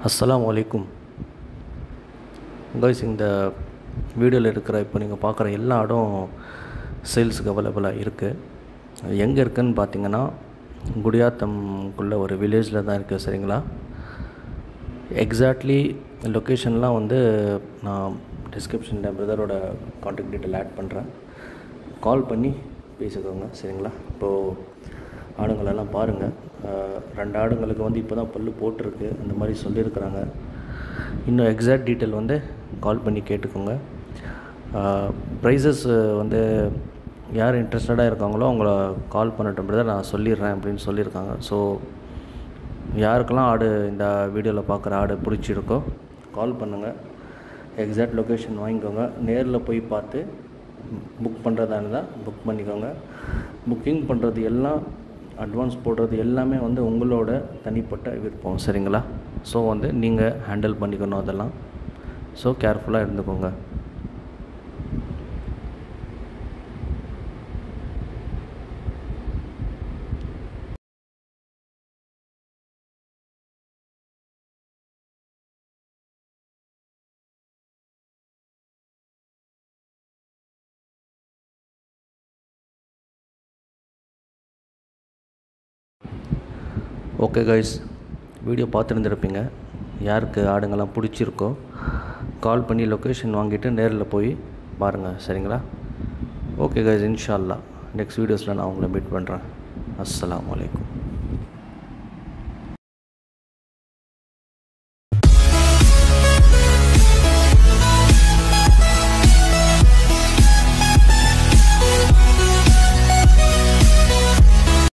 அஸ்ஸலாமு அலைக்கும் கைஸ் இந்த வீடியோவில் இருக்கிற இப்போ நீங்கள் பார்க்குற எல்லா இடம் சேல்ஸுக்கு அவைலபிளாக இருக்குது எங்கே இருக்குதுன்னு பார்த்தீங்கன்னா குடியாத்தம்குள்ள ஒரு வில்லேஜில் தான் இருக்குது சரிங்களா எக்ஸாக்ட்லி லொக்கேஷன்லாம் வந்து நான் டிஸ்கிரிப்ஷனில் பிரதரோட காண்டாக்ட் டீட்டெயில் ஆட் பண்ணுறேன் கால் பண்ணி பேசிக்கோங்க சரிங்களா இப்போது ஆடுங்களெல்லாம் பாருங்கள் ரெண்டு ஆடுங்களுக்கு வந்து இப்போ தான் பல்லு போட்டிருக்கு அந்த மாதிரி சொல்லியிருக்கிறாங்க இன்னும் எக்ஸாக்ட் டீட்டெயில் வந்து கால் பண்ணி கேட்டுக்கோங்க ப்ரைஸஸ் வந்து யார் இன்ட்ரெஸ்டடாக இருக்காங்களோ அவங்கள கால் பண்ணட்டும் பிரதர் நான் சொல்லிடுறேன் அப்படின்னு சொல்லியிருக்காங்க ஸோ யாருக்கெல்லாம் ஆடு இந்த வீடியோவில் பார்க்குற ஆடு பிடிச்சிருக்கோ கால் பண்ணுங்கள் எக்ஸாக்ட் லொக்கேஷன் வாங்கிக்கோங்க நேரில் போய் பார்த்து புக் பண்ணுறதா இருந்தால் புக் பண்ணிக்கோங்க புக்கிங் பண்ணுறது எல்லாம் அட்வான்ஸ் போடுறது எல்லாமே வந்து உங்களோட தனிப்பட்ட விருப்பம் சரிங்களா ஸோ வந்து நீங்கள் ஹேண்டில் பண்ணிக்கணும் அதெல்லாம் ஸோ கேர்ஃபுல்லாக இருந்துக்கோங்க ஓகே கைஸ் வீடியோ பார்த்துருந்துருப்பீங்க யாருக்கு ஆடுங்கள்லாம் பிடிச்சிருக்கோ கால் பண்ணி லொக்கேஷன் வாங்கிட்டு நேரில் போய் பாருங்கள் சரிங்களா ஓகே கைஸ் இன்ஷா அல்லா நெக்ஸ்ட் வீடியோஸில் நான் உங்களை மீட் பண்ணுறேன் அஸ்ஸலாமு அலைக்கும்